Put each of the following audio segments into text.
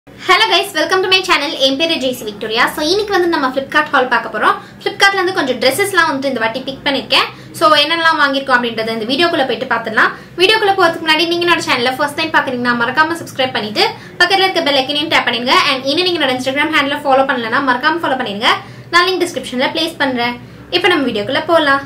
hello guys welcome to my channel என் பேரு Jaisy Victoria so இன்னைக்கு வந்து நம்ம ஃப்ளிப்கார்ட் ஹால் பார்க்க போகிறோம் ஃப்ளிப்கார்ட்ல இருந்து கொஞ்சம் ட்ரெஸ்ஸஸ்லாம் வந்து இந்த வாட்டி பிக் பண்ணியிருக்கேன் ஸோ என்னெல்லாம் வாங்கியிருக்கோம் அப்படின்றத இந்த வீடியோக்குள்ள போயிட்டு பார்த்துடலாம் வீடியோக்குள்ள போகிறதுக்கு முன்னாடி நீங்கள் என்னோட சேனலில் ஃபர்ஸ்ட் டைம் பார்க்குறீங்கன்னா மறக்காம சப்ஸ்கிரைப் பண்ணிட்டு பக்கத்தில் இருக்க பெல் ஐக்கனையும் டேப் பண்ணிடுங்க அண்ட் இன்னும் நீங்கள் என்னோட இன்ஸ்டாகிராம் ஹேண்டில் ஃபாலோ பண்ணலன்னா மறக்காம ஃபாலோ பண்ணிடுங்க நான் லிங்க் டிஸ்கிரிப்ஷனில் ப்ளேஸ் பண்ணுறேன் இப்போ நம்ம வீடியோக்குள்ள போகலாம்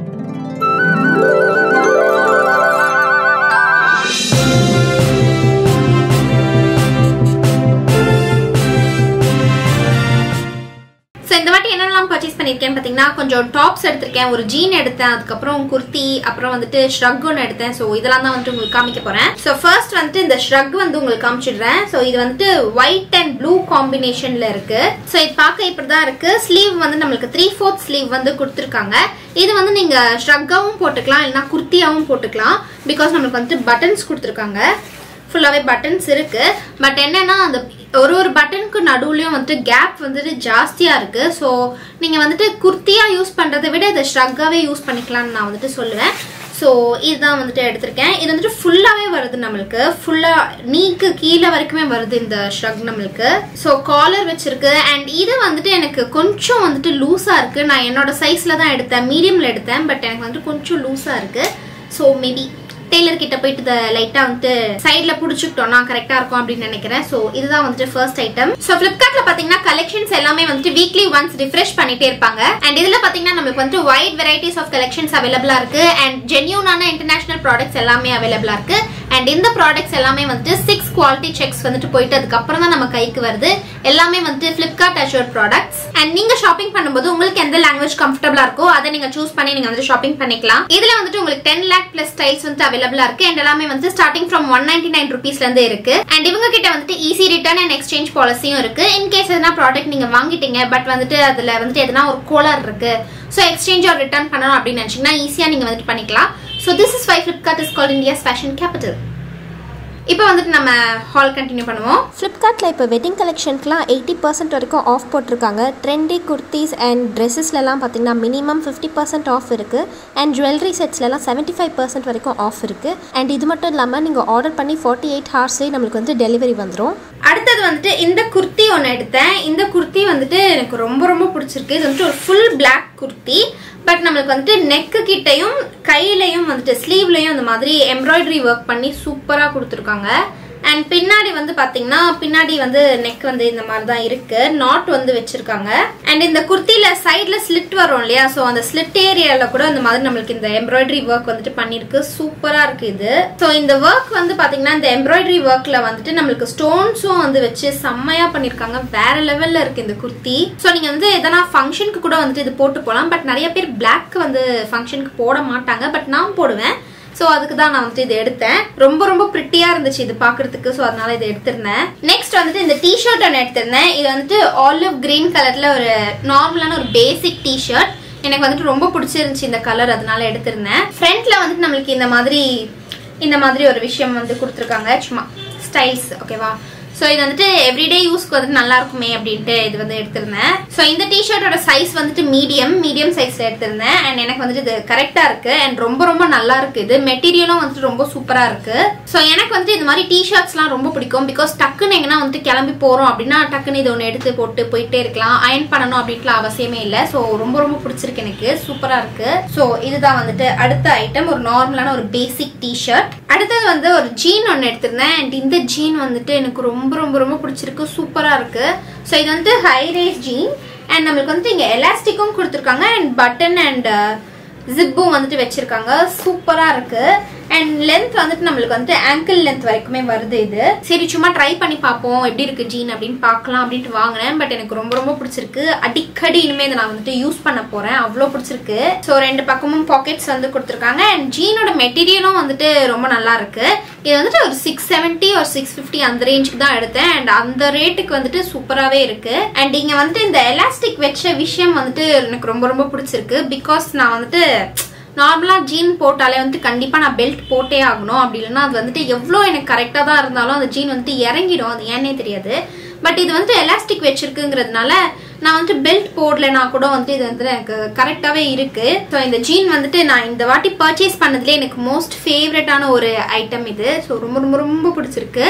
ஸோ இந்த வாட்டி என்னெல்லாம் பர்ச்சேஸ் பண்ணியிருக்கேன் பார்த்தீங்கன்னா கொஞ்சம் டாப்ஸ் எடுத்திருக்கேன் ஒரு ஜீன் எடுத்தேன் அதுக்கப்புறம் குர்த்தி அப்புறம் வந்துட்டு ஷ்ரக் ஒன்று எடுத்தேன் ஸோ இதெல்லாம் தான் வந்துட்டு உங்களுக்கு காமிக்க போகிறேன் ஸோ ஃபர்ஸ்ட் வந்துட்டு இந்த ஷ்ரக் வந்து உங்களுக்கு காமிச்சிடுறேன் ஸோ இது வந்துட்டு ஒயிட் அண்ட் ப்ளூ காம்பினேஷனில் இருக்கு ஸோ இது பார்க்க இப்படி தான் இருக்கு ஸ்லீவ் வந்து நம்மளுக்கு த்ரீ ஃபோர்த் ஸ்லீவ் வந்து கொடுத்துருக்காங்க இது வந்து நீங்கள் ஷ்ரக்காவும் போட்டுக்கலாம் இல்லைனா குர்த்தியாவும் போட்டுக்கலாம் பிகாஸ் நம்மளுக்கு வந்துட்டு பட்டன்ஸ் கொடுத்துருக்காங்க ஃபுல்லாகவே பட்டன்ஸ் இருக்கு பட் என்னன்னா அந்த ஒரு ஒரு பட்டனுக்கு நடுவுலையும் வந்துட்டு கேப் வந்துட்டு ஜாஸ்தியாக இருக்கு ஸோ நீங்கள் வந்துட்டு குர்த்தியாக யூஸ் பண்ணுறதை விட இதை ஷ்ரக்காகவே யூஸ் பண்ணிக்கலாம்னு நான் வந்துட்டு சொல்லுவேன் ஸோ இதுதான் வந்துட்டு எடுத்திருக்கேன் இது வந்துட்டு ஃபுல்லாகவே வருது நம்மளுக்கு ஃபுல்லாக நீக்கு கீழே வரைக்குமே வருது இந்த ஷ்ரக் நம்மளுக்கு ஸோ காலர் வச்சிருக்கு அண்ட் இது வந்துட்டு எனக்கு கொஞ்சம் வந்துட்டு லூஸாக இருக்குது நான் என்னோட சைஸில் தான் எடுத்தேன் மீடியமில் எடுத்தேன் பட் எனக்கு வந்துட்டு கொஞ்சம் லூஸாக இருக்குது ஸோ மேபி டெய்லர் கிட்ட போயிட்டு இதை லைட்டா வந்துட்டு சைட்ல புடிச்சுக்கிட்டோம்னா கரெக்டா இருக்கும் அப்படின்னு நினைக்கிறேன் சோ இதுதான் வந்துட்டு ஃபர்ஸ்ட் ஐட்டம் சோ பிளிப்கார்ட்ல பாத்தீங்கன்னா கலெக்ஷன்ஸ் எல்லாமே வந்துட்டு வீக்லி ஒன்ஸ் ரிஃப்ரெஷ் பண்ணிட்டே இருப்பாங்க அண்ட் இதுல பாத்தீங்கன்னா நம்மளுக்கு வந்து வைட் வெரைட்டிஸ் ஆஃப் கலெக்ஷன்ஸ் அவைலபிளா இருக்கு அண்ட் ஜென்யூனான இன்டர்நேஷனல் ப்ராடக்ட்ஸ் எல்லாமே அவைலபிளா இருக்கு அண்ட் இந்த ப்ராடக்ட்ஸ் எல்லாமே வந்துட்டு சிக்ஸ் குவாலிட்டி செக்ஸ் வந்துட்டு போயிட்டு அதுக்கப்புறம் தான் நம்ம கைக்கு வருது எல்லாமே வந்துட்டு பிளிப்கார்ட் அஷோர் ப்ராடக்ட்ஸ் அண்ட் நீங்க ஷாப்பிங் பண்ணும்போது உங்களுக்கு எந்த லாங்குவேஜ் கம்ஃபர்டபுளா இருக்கோ அதை நீங்க சூஸ் பண்ணி நீங்க வந்து ஷாப்பிங் பண்ணிக்கலாம் இதுல வந்துட்டு உங்களுக்கு டென் லேக் பிளஸ் ஸ்டைல்ஸ் வந்து அவைலபிளா இருக்கு அண்ட் எல்லாமே வந்து starting from one ninety nine ருபீஸ்ல இருந்து இருக்கு அண்ட் இவங்க கிட்ட வந்துட்டு ஈஸி ரிட்டர்ன் அண்ட் எக்ஸ்சேஞ்ச் பாலிசியும் இருக்கு இன் கேஸ் எதனா ப்ராடக்ட் நீங்க வாங்கிட்டீங்க பட் வந்துட்டு அதுல வந்துட்டு எதனா ஒரு கோலர் இருக்கு ஸோ எக்ஸ்சேஞ்ச் ஆர் ரிட்டர்ன் பண்ணணும் அப்படின்னு நினைச்சீங்கன்னா ஈஸியா நீங்க வந்துட்டு பண்ணிக்கலாம் so this is why Flipkart is called India's fashion capital இப்போ வந்துட்டு நம்ம ஹால் கண்டினியூ பண்ணுவோம் ஃப்ளிப்கார்ட்டில் இப்போ வெட்டிங் கலெக்ஷனுக்குலாம் எயிட்டி பர்சன்ட் வரைக்கும் ஆஃப் போட்டிருக்காங்க ட்ரெண்டி குர்த்திஸ் அண்ட் ட்ரெஸ்ஸஸ்லலாம் பார்த்தீங்கன்னா மினிமம் ஃபிஃப்டி பர்சன்ட் ஆஃப் இருக்குது அண்ட் ஜுவல்லரி செட்ஸ்லலாம் செவன்ட்டி ஃபைவ் பர்சன்ட் வரைக்கும் ஆஃப் இருக்குது அண்ட் இது மட்டும் இல்லாமல் நீங்கள் ஆர்டர் பண்ணி ஃபார்ட்டி எயிட் ஹவர்ஸ்லேயே நம்மளுக்கு வந்து டெலிவரி வந்துடும் அடுத்தது வந்துட்டு இந்த குர்த்தி ஒன்று எடுத்தேன் இந்த குர்த்தி வந்துட்டு எனக்கு ரொம்ப ரொம்ப பிடிச்சிருக்கு இது வந்துட்டு ஒரு ஃபுல் பிளாக் குர்த்தி பட் நம்மளுக்கு வந்துட்டு நெக்கு கிட்டையும் கையிலையும் வந்துட்டு ஸ்லீவ்லையும் இந்த மாதிரி எம்ப்ராய்டரி ஒர்க் பண்ணி சூப்பராக கொடுத்துருக்காங்க அண்ட் பின்னாடி வந்து பாத்தீங்கன்னா பின்னாடி வந்து நெக் வந்து இந்த மாதிரி தான் இருக்கு நாட் வந்து வச்சிருக்காங்க அண்ட் இந்த குர்த்தில சைட்ல ஸ்லிட் வரும் இல்லையா ஸோ அந்த ஸ்லிட் ஏரியால கூட இந்த மாதிரி நம்மளுக்கு இந்த எம்ப்ராய்டரி ஒர்க் வந்துட்டு பண்ணிருக்கு சூப்பரா இருக்கு இது ஸோ இந்த ஒர்க் வந்து பாத்தீங்கன்னா இந்த எம்ப்ராய்டரி ஒர்க்ல வந்துட்டு நம்மளுக்கு ஸ்டோன்ஸும் வந்து வச்சு செம்மையா பண்ணிருக்காங்க வேற லெவல்ல இருக்கு இந்த குர்த்தி ஸோ நீங்க வந்து எதனா ஃபங்க்ஷனுக்கு கூட வந்துட்டு இது போட்டு போகலாம் பட் நிறைய பேர் பிளாக் வந்து ஃபங்க்ஷனுக்கு போட மாட்டாங்க பட் நான் போடுவேன் ஸோ அதுக்கு தான் நான் வந்துட்டு இதை எடுத்தேன் ரொம்ப ரொம்ப ப்ரிட்டியா இருந்துச்சு இது பாக்குறதுக்கு ஸோ அதனால இதை எடுத்திருந்தேன் நெக்ஸ்ட் வந்துட்டு இந்த டிஷர்ட் ஒன்று எடுத்திருந்தேன் இது வந்துட்டு ஆலிவ் கிரீன் கலர்ல ஒரு நார்மலான ஒரு பேசிக் டிஷர்ட் எனக்கு வந்துட்டு ரொம்ப பிடிச்சிருந்துச்சு இந்த கலர் அதனால எடுத்திருந்தேன் ஃப்ரண்ட்ல வந்துட்டு நம்மளுக்கு இந்த மாதிரி இந்த மாதிரி ஒரு விஷயம் வந்து கொடுத்துருக்காங்க சும்மா ஸ்டைல்ஸ் ஓகேவா ஸோ இது வந்துட்டு எவ்ரிடே யூஸ்க்கு வந்துட்டு நல்லா இருக்குமே அப்படின்ட்டு இது வந்து எடுத்திருந்தேன் ஸோ இந்த டிஷர்ட்டோட சைஸ் வந்துட்டு மீடியம் மீடியம் சைஸ்ல எடுத்திருந்தேன் அண்ட் எனக்கு வந்துட்டு இது கரெக்டா இருக்கு அண்ட் ரொம்ப ரொம்ப நல்லா இருக்கு இது மெட்டீரியலும் வந்துட்டு ரொம்ப சூப்பரா இருக்கு ஸோ எனக்கு வந்துட்டு இந்த மாதிரி டிஷர்ட்ஸ்லாம் ரொம்ப பிடிக்கும் பிகாஸ் டக்குன்னு எங்கன்னா வந்துட்டு கிளம்பி போறோம் அப்படின்னா டக்குன்னு இது ஒன்று எடுத்து போட்டு போயிட்டே இருக்கலாம் அயன் பண்ணணும் அப்படின்ட்டுலாம் அவசியமே இல்லை ஸோ ரொம்ப ரொம்ப பிடிச்சிருக்கு எனக்கு சூப்பரா இருக்கு ஸோ இதுதான் வந்துட்டு அடுத்த ஐட்டம் ஒரு நார்மலான ஒரு பேசிக் டிஷர்ட் அடுத்தது வந்து ஒரு ஜீன் ஒன்று எடுத்திருந்தேன் அண்ட் இந்த ஜீன் வந்துட்டு எனக்கு ரொம்ப ரொம்ப ரொம்ப பிடிச்சிருக்கு சூப்பரா இருக்கு ஸோ இது வந்து ஹை ரேஸ் ஜீன் அண்ட் நம்மளுக்கு வந்துட்டு இங்க எலாஸ்டிக்கும் கொடுத்துருக்காங்க அண்ட் பட்டன் அண்ட் ஜிப்பும் வந்துட்டு வச்சிருக்காங்க சூப்பரா இருக்கு அண்ட் லென்த் வந்துட்டு நம்மளுக்கு வந்துட்டு ஆங்கிள் லென்த் வரைக்குமே வருது இது சரி சும்மா ட்ரை பண்ணி பார்ப்போம் எப்படி இருக்கு ஜீன் அப்படின்னு பார்க்கலாம் அப்படின்ட்டு வாங்கினேன் பட் எனக்கு ரொம்ப ரொம்ப பிடிச்சிருக்கு அடிக்கடி இனிமே இதை நான் வந்துட்டு யூஸ் பண்ண போறேன் அவ்வளோ பிடிச்சிருக்கு ஸோ ரெண்டு பக்கமும் பாக்கெட்ஸ் வந்து கொடுத்துருக்காங்க அண்ட் ஜீனோட மெட்டீரியலும் வந்துட்டு ரொம்ப நல்லா இருக்கு இது வந்துட்டு ஒரு சிக்ஸ் செவன்ட்டி ஒரு சிக்ஸ் ஃபிஃப்டி அந்த ரேஞ்சுக்கு தான் எடுத்தேன் அண்ட் அந்த ரேட்டுக்கு வந்துட்டு சூப்பராகவே இருக்கு அண்ட் இங்க வந்துட்டு இந்த எலாஸ்டிக் வச்ச விஷயம் வந்துட்டு எனக்கு ரொம்ப ரொம்ப பிடிச்சிருக்கு பிகாஸ் நான் வந்துட்டு நார்மலாக ஜீன் போட்டாலே வந்துட்டு கண்டிப்பாக நான் பெல்ட் போட்டே ஆகணும் அப்படி இல்லைன்னா அது வந்துட்டு எவ்வளோ எனக்கு கரெக்டாக தான் இருந்தாலும் அந்த ஜீன் வந்துட்டு இறங்கிடும் அது ஏன்னே தெரியாது பட் இது வந்துட்டு எலாஸ்டிக் வச்சிருக்குங்கிறதுனால நான் வந்துட்டு பெல்ட் போடலைன்னா கூட வந்துட்டு இது வந்து எனக்கு கரெக்டாகவே இருக்கு ஸோ இந்த ஜீன் வந்துட்டு நான் இந்த வாட்டி பர்ச்சேஸ் பண்ணதுலேயே எனக்கு மோஸ்ட் ஃபேவரட்டான ஒரு ஐட்டம் இது ஸோ ரொம்ப ரொம்ப ரொம்ப பிடிச்சிருக்கு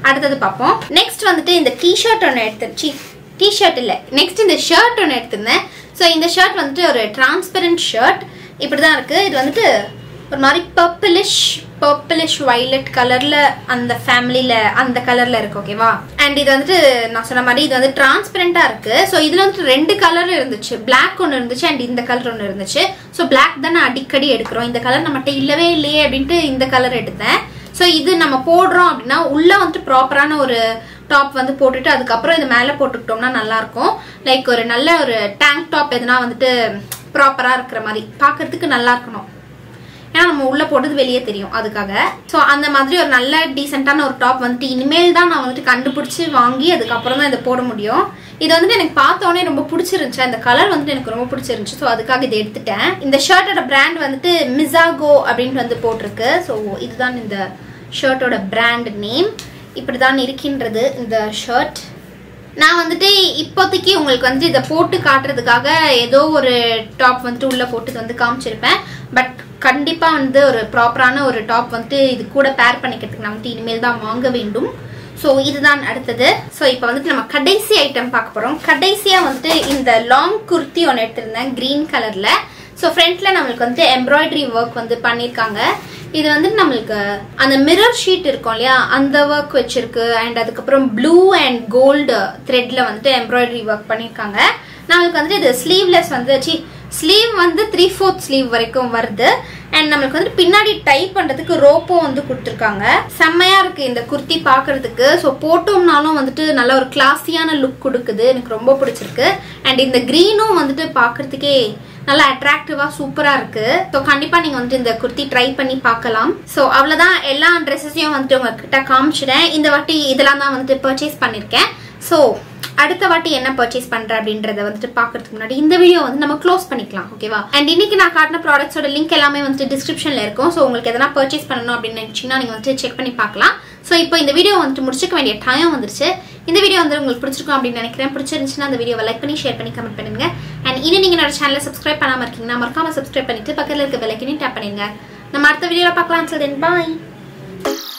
அடுத்தது பார்ப்போம் நெக்ஸ்ட் வந்துட்டு இந்த டிஷர்ட் ஒன்று எடுத்துருச்சு டிஷர்ட் இல்லை நெக்ஸ்ட் இந்த ஷர்ட் ஒன்று எடுத்திருந்தேன் ஸோ இந்த ஷர்ட் வந்துட்டு ஒரு டிரான்ஸ்பரண்ட் ஷர்ட் இப்படி தான் இருக்கு இது வந்துட்டு ஒரு மாதிரி பர்பிளிஷ் பர்பிளிஷ் வைலட் கலர்ல அந்த ஃபேமிலியில அந்த கலர்ல இருக்கு ஓகேவா அண்ட் இது வந்துட்டு நான் சொன்ன மாதிரி இது வந்து டிரான்ஸ்பரண்டா இருக்கு ஸோ இதுல வந்துட்டு ரெண்டு கலர் இருந்துச்சு பிளாக் ஒன்று இருந்துச்சு அண்ட் இந்த கலர் ஒன்று இருந்துச்சு ஸோ பிளாக் தானே அடிக்கடி எடுக்கிறோம் இந்த கலர் நம்மகிட்ட இல்லவே இல்லையே அப்படின்ட்டு இந்த கலர் எடுத்தேன் ஸோ இது நம்ம போடுறோம் அப்படின்னா உள்ள வந்துட்டு ப்ராப்பரான ஒரு டாப் வந்து போட்டுட்டு அதுக்கப்புறம் இது மேலே போட்டுக்கிட்டோம்னா நல்லா இருக்கும் லைக் ஒரு நல்ல ஒரு டேங்க் டாப் எதுனா வந்துட்டு ப்ராப்பரா இருக்கிற மாதிரி பார்க்கறதுக்கு நல்லா இருக்கணும் ஏன்னா நம்ம உள்ள போட்டது வெளியே தெரியும் அதுக்காக ஸோ அந்த மாதிரி ஒரு நல்ல டீசெண்டான ஒரு டாப் வந்துட்டு இனிமேல் தான் நான் வந்துட்டு கண்டுபிடிச்சி வாங்கி அதுக்கப்புறம் தான் இதை போட முடியும் இது வந்துட்டு எனக்கு பார்த்த உடனே ரொம்ப பிடிச்சிருந்துச்சு அந்த கலர் வந்துட்டு எனக்கு ரொம்ப பிடிச்சிருந்துச்சு ஸோ அதுக்காக இதை எடுத்துட்டேன் இந்த ஷர்ட்டோட பிராண்ட் வந்துட்டு மிசாகோ அப்படின்ட்டு வந்து போட்டிருக்கு ஸோ இதுதான் இந்த ஷர்ட்டோட பிராண்ட் நேம் இப்படி தான் இருக்கின்றது இந்த ஷர்ட் நான் வந்துட்டு இப்போதைக்கு உங்களுக்கு வந்து இதை போட்டு காட்டுறதுக்காக ஏதோ ஒரு டாப் வந்துட்டு உள்ள போட்டு இது வந்து காமிச்சிருப்பேன் பட் கண்டிப்பா வந்து ஒரு ப்ராப்பரான ஒரு டாப் வந்துட்டு இது கூட பேர் பண்ணிக்கிறதுக்கு நான் வந்துட்டு இனிமேல் தான் வாங்க வேண்டும் ஸோ இதுதான் அடுத்தது ஸோ இப்போ வந்துட்டு நம்ம கடைசி ஐட்டம் பார்க்க போறோம் கடைசியா வந்துட்டு இந்த லாங் குர்த்தி ஒன்று எடுத்திருந்தேன் கிரீன் கலர்ல ஸோ ஃப்ரண்ட்ல நம்மளுக்கு வந்து எம்ப்ராய்டரி ஒர்க் வந்து பண்ணியிருக்காங்க இது வந்து நம்மளுக்கு அந்த மிரர் ஷீட் இருக்கும் இல்லையா அந்த ஒர்க் வச்சிருக்கு அண்ட் அதுக்கப்புறம் ப்ளூ அண்ட் கோல்டு த்ரெட்ல வந்துட்டு எம்ப்ராய்டரி ஒர்க் பண்ணியிருக்காங்க நம்மளுக்கு வந்து இது ஸ்லீவ்லெஸ் வந்து சி ஸ்லீவ் வந்து த்ரீ ஃபோர்த் ஸ்லீவ் வரைக்கும் வருது அண்ட் நம்மளுக்கு வந்து பின்னாடி டைப் பண்றதுக்கு ரோப்பும் வந்து கொடுத்துருக்காங்க செம்மையா இருக்கு இந்த குர்த்தி பாக்குறதுக்கு ஸோ போட்டோம்னாலும் வந்துட்டு நல்ல ஒரு கிளாஸியான லுக் கொடுக்குது எனக்கு ரொம்ப பிடிச்சிருக்கு அண்ட் இந்த க்ரீனும் வந்துட்டு பாக்குறதுக்கே நல்லா அட்ராக்டிவா சூப்பரா இருக்கு ஸோ கண்டிப்பா நீங்க வந்துட்டு இந்த குர்த்தி ட்ரை பண்ணி பார்க்கலாம் ஸோ அவ்வளவுதான் எல்லா ட்ரெஸ்ஸஸையும் வந்துட்டு உங்ககிட்ட காமிச்சிட்டேன் இந்த வாட்டி இதெல்லாம் தான் வந்துட்டு பர்ச்சேஸ் பண்ணிருக்கேன் ஸோ அடுத்த வாட்டி என்ன பர்ச்சேஸ் பண்றேன் அப்படின்றத வந்துட்டு பாக்குறதுக்கு முன்னாடி இந்த வீடியோ வந்து நம்ம க்ளோஸ் பண்ணிக்கலாம் ஓகேவா அண்ட் இன்னைக்கு நான் காட்டின ப்ராடக்ட்ஸோட லிங்க் எல்லாமே வந்துட்டு டிஸ்கிரிப்ஷன்ல இருக்கும் ஸோ உங்களுக்கு எதனா பர்ச்சேஸ் பண்ணணும் அப்படின்னு நினைச்சீங்கன்னா நீங்க வந்துட்டு செக் பண்ணி பார்க்கலாம் ஸோ இப்போ இந்த வீடியோ வந்துட்டு முடிச்சுக்க வேண்டிய டைம் வந்துருச்சு இந்த வீடியோ வந்து உங்களுக்கு பிடிச்சிருக்கும் அப்படின்னு நினைக்கிறேன் பிடிச்சிருந்துச்சுன்னா அந்த வீடியோவை லைக் பண்ணி ஷேர் பண்ணி கமெண்ட் பண்ணுங்க அண்ட் இனி நீங்க என்னோட சேனலை சப்ஸ்கிரைப் பண்ணாம இருக்கீங்கன்னா மறக்காம சப்ஸ்கிரைப் பண்ணிட்டு பக்கத்துல இருக்க பெல்லைக்கனையும் டேப் பண்ணிருங்க நம்ம அடுத்த வீடியோல பார்க்கலாம் சரி பாய்